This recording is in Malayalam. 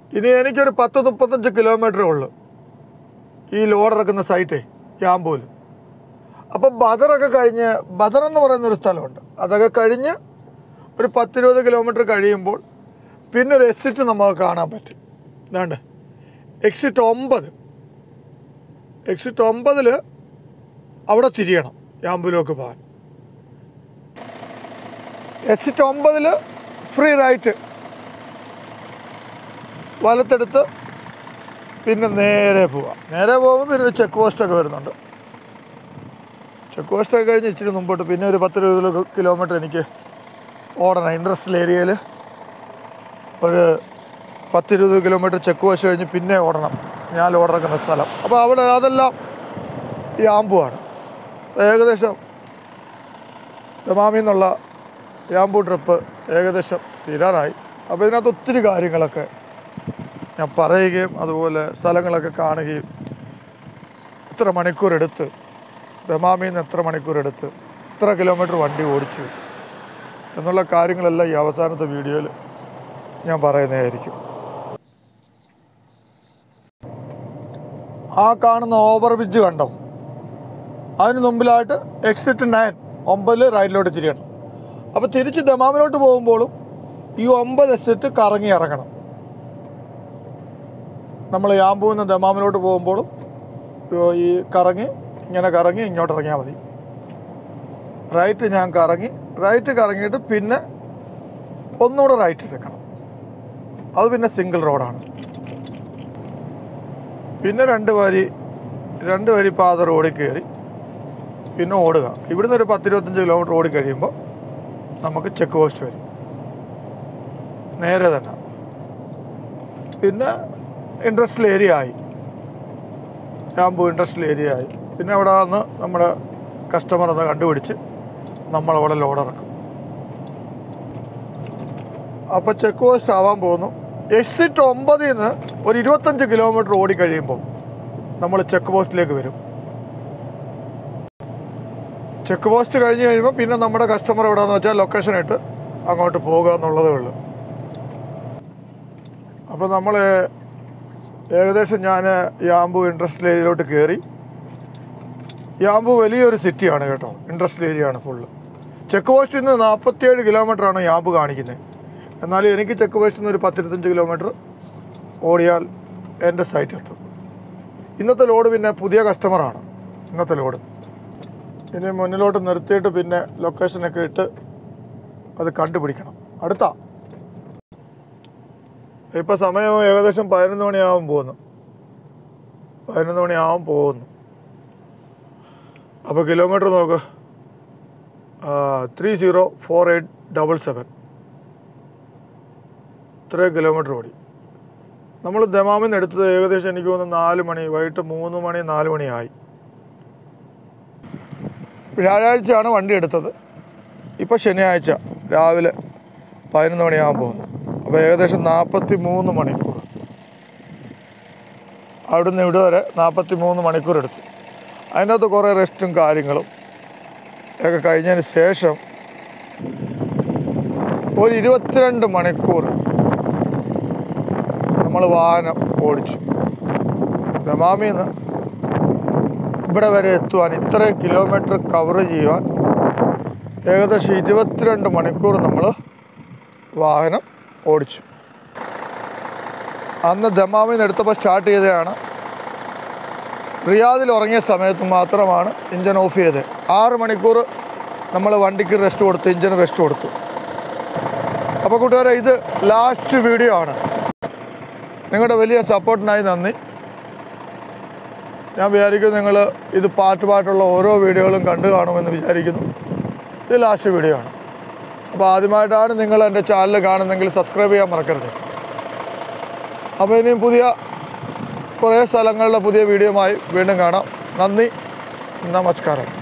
ഇനി എനിക്കൊരു പത്ത് മുപ്പത്തഞ്ച് കിലോമീറ്ററേ ഉള്ളൂ ഈ ലോഡ് ഇറക്കുന്ന സൈറ്റേ യാമ്പൂല് അപ്പം ബദറൊക്കെ കഴിഞ്ഞ് ബദർ എന്ന് പറയുന്ന ഒരു സ്ഥലമുണ്ട് അതൊക്കെ കഴിഞ്ഞ് ഒരു പത്തിരുപത് കിലോമീറ്റർ കഴിയുമ്പോൾ പിന്നെ ഒരു എക്സിറ്റ് നമുക്ക് കാണാൻ പറ്റും ഇതാണ്ട് എക്സിറ്റ് ഒമ്പത് എക്സിറ്റ് ഒമ്പതിൽ അവിടെ തിരിയണം യാമ്പൂലേക്ക് പോകാൻ എക്സിറ്റ് ഒമ്പതിൽ ഫ്രീ റൈറ്റ് വലത്തെടുത്ത് പിന്നെ നേരെ പോവാം നേരെ പോകുമ്പോൾ പിന്നെ ഒരു ചെക്ക് പോസ്റ്റൊക്കെ വരുന്നുണ്ട് ചെക്ക് പോസ്റ്റൊക്കെ കഴിഞ്ഞ് ഇച്ചിരി മുമ്പോട്ട് പിന്നെ ഒരു പത്ത് ഇരുപത് കിലോമീറ്റർ എനിക്ക് ഓടണം ഇൻഡസ്ട്രിയൽ ഏരിയയിൽ ഒരു പത്തിരുപത് കിലോമീറ്റർ ചെക്ക് പോസ്റ്റ് കഴിഞ്ഞ് പിന്നെ ഓടണം ഞാൻ ഓടിറക്കുന്ന സ്ഥലം അപ്പോൾ അവിടെ അതെല്ലാം ഈ ആമ്പുവാണ് ഏകദേശം ദമാമിൽ നിന്നുള്ള യാമ്പു ട്രിപ്പ് ഏകദേശം തീരാറായി അപ്പോൾ ഇതിനകത്ത് ഒത്തിരി കാര്യങ്ങളൊക്കെ ഞാൻ പറയുകയും അതുപോലെ സ്ഥലങ്ങളൊക്കെ കാണുകയും ഇത്ര മണിക്കൂർ എടുത്ത് ദമാമിൽ നിന്ന് എത്ര മണിക്കൂർ എടുത്ത് ഇത്ര കിലോമീറ്റർ വണ്ടി ഓടിച്ചു എന്നുള്ള കാര്യങ്ങളെല്ലാം ഈ അവസാനത്തെ വീഡിയോയിൽ ഞാൻ പറയുന്നതായിരിക്കും ആ കാണുന്ന ഓവർ ബ്രിഡ്ജ് കണ്ടോ അതിന് മുമ്പിലായിട്ട് എക്സിറ്റ് നയൻ ഒമ്പതിൽ റൈറ്റിലോട്ട് തിരിയണം അപ്പോൾ തിരിച്ച് ദമാമിലോട്ട് പോകുമ്പോഴും ഈ ഒമ്പത് എക്സിറ്റ് കറങ്ങി ഇറങ്ങണം നമ്മൾ യാമ്പൂന്ന് നിന്ന് ദമാമിലോട്ട് പോകുമ്പോഴും ഈ- ഈ കറങ്ങി ഇങ്ങനെ കറങ്ങി ഇങ്ങോട്ട് ഇറങ്ങിയാൽ മതി റൈറ്റ് ഞാൻ കറങ്ങി റൈറ്റ് കറങ്ങിയിട്ട് പിന്നെ ഒന്നുകൂടെ റൈറ്റ് എടുക്കണം അത് പിന്നെ സിംഗിൾ റോഡാണ് പിന്നെ രണ്ട് വരി രണ്ട് വരി പാത റോഡിൽ കയറി പിന്നെ ഓടുക ഇവിടുന്ന് ഒരു പത്തിരുപത്തഞ്ച് കിലോമീറ്റർ ഓടി കഴിയുമ്പോൾ നമുക്ക് ചെക്ക് പോസ്റ്റ് വരും നേരെ തന്നെ പിന്നെ ഇൻഡസ്ട്രിയൽ ഏരിയ ആയി ഷാമ്പു ഇൻഡസ്ട്രിയൽ ഏരിയ ആയി പിന്നെ അവിടെ വന്ന് നമ്മുടെ കസ്റ്റമർ ഒന്ന് കണ്ടുപിടിച്ച് നമ്മളവിടെ ലോഡ് ഇറക്കും അപ്പോൾ ചെക്ക് പോസ്റ്റ് ആവാൻ പോകുന്നു എക്സിറ്റ് ഒമ്പതിൽ നിന്ന് ഒരു ഇരുപത്തഞ്ച് കിലോമീറ്റർ ഓടി കഴിയുമ്പോൾ നമ്മൾ ചെക്ക് പോസ്റ്റിലേക്ക് വരും ചെക്ക് പോസ്റ്റ് കഴിഞ്ഞ് കഴിയുമ്പോൾ പിന്നെ നമ്മുടെ കസ്റ്റമർ എവിടെയാണെന്ന് വെച്ചാൽ ലൊക്കേഷൻ ഇട്ട് അങ്ങോട്ട് പോകുക എന്നുള്ളതേ ഉള്ളൂ അപ്പോൾ നമ്മൾ ഏകദേശം ഞാൻ യാമ്പു ഇൻഡസ്ട്രിയൽ ഏരിയയിലോട്ട് കയറി യാമ്പു വലിയൊരു സിറ്റിയാണ് കേട്ടോ ഇൻഡസ്ട്രിയൽ ഏരിയ ആണ് ഫുള്ള് ചെക്ക് പോസ്റ്റിൽ നിന്ന് നാൽപ്പത്തിയേഴ് കിലോമീറ്ററാണ് യാമ്പു കാണിക്കുന്നത് എന്നാലും എനിക്ക് ചെക്ക് പോസ്റ്റിൽ നിന്ന് ഒരു പത്തിരുപത്തഞ്ച് കിലോമീറ്റർ ഓടിയാൽ എൻ്റെ സൈറ്റ് എത്തും ഇന്നത്തെ ലോഡ് പിന്നെ പുതിയ കസ്റ്റമറാണ് ഇന്നത്തെ ലോഡ് ഇനി മുന്നിലോട്ട് നിർത്തിയിട്ട് പിന്നെ ലൊക്കേഷനൊക്കെ ഇട്ട് അത് കണ്ടുപിടിക്കണം അടുത്താ ഇപ്പം സമയം ഏകദേശം പതിനൊന്ന് മണിയാവും പോകുന്നു പതിനൊന്ന് മണിയാവും പോകുന്നു അപ്പോൾ കിലോമീറ്റർ നോക്ക് three zero four eight double seven ഇത്രയും കിലോമീറ്റർ ഓടി നമ്മൾ ദമാമിൽ നിന്ന് എടുത്തത് ഏകദേശം എനിക്ക് തോന്നുന്നു നാല് മണി വൈകിട്ട് മൂന്ന് മണി നാല് മണിയായി വ്യാഴാഴ്ചയാണ് വണ്ടി എടുത്തത് ഇപ്പോൾ ശനിയാഴ്ച രാവിലെ പതിനൊന്ന് മണിയാകാൻ പോകുന്നു അപ്പോൾ ഏകദേശം നാൽപ്പത്തി മൂന്ന് മണിക്കൂർ അവിടുന്ന് ഇവിടെ വരെ നാൽപ്പത്തി മൂന്ന് മണിക്കൂർ എടുത്തു അതിൻ്റെ അകത്ത് കുറേ റെസ്റ്റും കാര്യങ്ങളും ഒക്കെ കഴിഞ്ഞതിന് ശേഷം ഒരു ഇരുപത്തിരണ്ട് മണിക്കൂർ നമ്മൾ വാഹനം ഓടിച്ചു ദമാമിൽ നിന്ന് ഇവിടെ വരെ എത്തുവാൻ ഇത്രയും കിലോമീറ്റർ കവർ ചെയ്യുവാൻ ഏകദേശം ഇരുപത്തിരണ്ട് മണിക്കൂർ നമ്മൾ വാഹനം ഓടിച്ചു അന്ന് ദമാമിൽ നിന്ന് എടുത്തപ്പോൾ സ്റ്റാർട്ട് ചെയ്തതാണ് റിയാദിൽ ഉറങ്ങിയ സമയത്ത് മാത്രമാണ് ഇഞ്ചൻ ഓഫ് ചെയ്തത് ആറ് മണിക്കൂർ നമ്മൾ വണ്ടിക്ക് റെസ്റ്റ് കൊടുത്തു ഇഞ്ചിന് റെസ്റ്റ് കൊടുത്തു അപ്പോൾ കൂട്ടുകാരെ ഇത് ലാസ്റ്റ് വീഡിയോ ആണ് നിങ്ങളുടെ വലിയ സപ്പോർട്ടിനായി നന്ദി ഞാൻ വിചാരിക്കുന്നു നിങ്ങൾ ഇത് പാർട്ട് പാട്ടുള്ള ഓരോ വീഡിയോകളും കണ്ടു കാണുമെന്ന് വിചാരിക്കുന്നു ഇത് ലാസ്റ്റ് വീഡിയോ ആണ് അപ്പോൾ ആദ്യമായിട്ടാണ് നിങ്ങൾ എൻ്റെ ചാനൽ കാണുന്നെങ്കിൽ സബ്സ്ക്രൈബ് ചെയ്യാൻ മറക്കരുത് അപ്പോൾ ഇനിയും പുതിയ കുറേ സ്ഥലങ്ങളുടെ പുതിയ വീഡിയോയുമായി വീണ്ടും കാണാം നന്ദി നമസ്കാരം